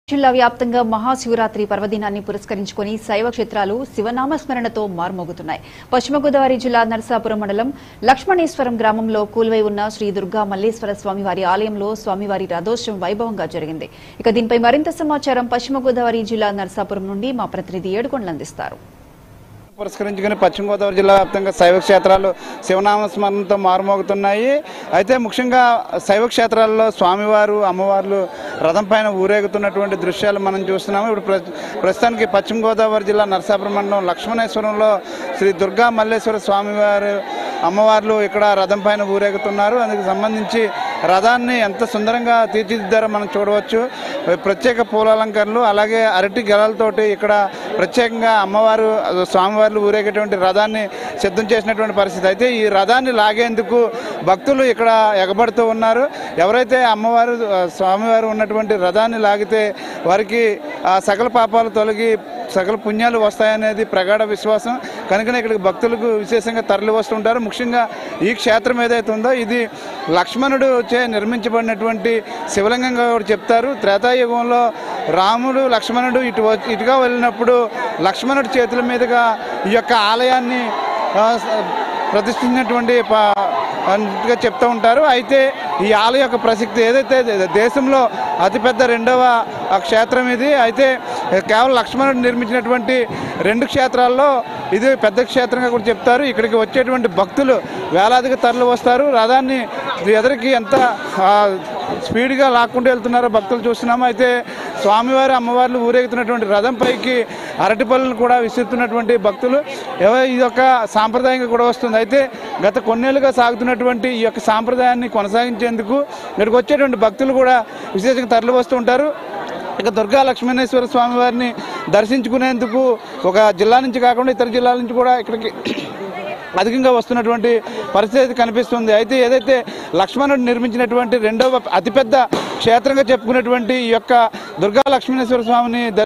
జిల్లా వ్యాప్తంగా మహాశివరాత్రి పర్వదినాన్ని పురస్కరించుకుని శైవ క్షేత్రాలు శివనామస్మరణతో మార్మోగుతున్నాయి పశ్చిమ గోదావరి జిల్లా నరసాపురం మండలం లక్ష్మణేశ్వరం గ్రామంలో కూల్వై ఉన్న శ్రీ దుర్గా మల్లేశ్వర స్వామివారి ఆలయంలో స్వామివారి రథోత్సవం వైభవంగా జరిగింది ఇక దీనిపై మరింత సమాచారం పశ్చిమ గోదావరి జిల్లా నరసాపురం నుండి మా ప్రతినిధి ఏడుకొండలు అందిస్తారు పురస్కరించుకుని పశ్చిమ గోదావరి జిల్లా వ్యాప్తంగా శైవ క్షేత్రాలు శివనామ స్మరణతో మారుమోగుతున్నాయి అయితే ముఖ్యంగా శైవ క్షేత్రాల్లో స్వామివారు అమ్మవార్లు రథం పైన ఊరేగుతున్నటువంటి దృశ్యాలు మనం చూస్తున్నాము ఇప్పుడు ప్ర- ప్రస్తుతానికి పశ్చిమ గోదావరి జిల్లా నరసాపురం మండలం లక్ష్మణేశ్వరంలో శ్రీ దుర్గా మల్లేశ్వర స్వామివారు అమ్మవార్లు ఇక్కడ రథం పైన ఊరేగుతున్నారు అందుకు సంబంధించి రథాన్ని ఎంత సుందరంగా తీర్చిదిద్దారో మనం చూడవచ్చు ప్రత్యేక పూలాలంకరణలు అలాగే అరటి గెలలతోటి ఇక్కడ ప్రత్యేకంగా అమ్మవారు స్వామివార్లు ఊరేగేటువంటి రథాన్ని సిద్ధం చేసినటువంటి పరిస్థితి అయితే ఈ రథాన్ని లాగేందుకు భక్తులు ఇక్కడ ఎగబడుతూ ఉన్నారు ఎవరైతే అమ్మవారు ఆ, స్వామివారు ఉన్నటువంటి రథాన్ని లాగితే వారికి ఆ సకల పాపాలు తొలగి సకల పుణ్యాలు వస్తాయనేది ప్రగాఢ విశ్వాసం కనుకనే ఇక్కడికి భక్తులకు విశేషంగా తరలి వస్తుంటారు ముఖ్యంగా ఈ క్షేత్రం ఏదైతే ఉందో ఇది లక్ష్మణుడు చే నిర్మించబడినటువంటి శివలింగంగా కూడా చెప్తారు త్రేతాయుగంలో రాముడు లక్ష్మణుడు ఇటు వచ్చి- ఇటుగా వెళ్ళినప్పుడు లక్ష్మణుడి చేతుల మీదుగా ఈ యొక్క ఆలయాన్ని ఆ, స- ప్రతిష్ఠించినటువంటి ప- అన్నట్టుగా చెప్తూ ఉంటారు అయితే ఈ ఆలయ యొక్క ప్రసక్తి ఏదైతే దే- దేశంలో అతిపెద్ద రెండవ ఆ క్షేత్రం ఇది అయితే కేవలం లక్ష్మణుడు నిర్మించినటువంటి రెండు క్షేత్రాల్లో ఇది పెద్ద క్షేత్రంగా కూడా చెప్తారు ఇక్కడికి వచ్చేటువంటి భక్తులు వేలాదిగా తరలి వస్తారు రథాన్ని ఎదురికి ఎంత ఆ, స్పీడ్గా లాక్కుంటూ వెళ్తున్నారో భక్తులు చూస్తున్నాము అయితే స్వామివారి అమ్మవార్లు ఊరేగుతున్నటువంటి రథం పైకి అరటి పళ్ళను కూడా విసురుతున్నటువంటి భక్తులు ఎవ- ఇది ఒక సాంప్రదాయంగా కూడా వస్తుంది అయితే గత కొన్నేళ్లుగా సాగుతున్నటువంటి ఈ యొక్క సాంప్రదాయాన్ని కొనసాగించేందుకు ఇక్కడికి వచ్చేటువంటి భక్తులు కూడా విశేషంగా తరలి వస్తూ ఉంటారు ఇక దుర్గా లక్ష్మణేశ్వర స్వామి వారిని దర్శించుకునేందుకు ఒక జిల్లా నుంచి కాకుండా ఇతర జిల్లాల నుంచి కూడా ఇక్కడికి అధికంగా వస్తున్నటువంటి పరిస్థితి కనిపిస్తుంది అయితే ఏదైతే లక్ష్మణుడు నిర్మించినటువంటి రెండవ అతిపెద్ద క్షేత్రంగా చెప్పుకునేటువంటి ఈ యొక్క దుర్గా లక్ష్మణేశ్వర స్వామిని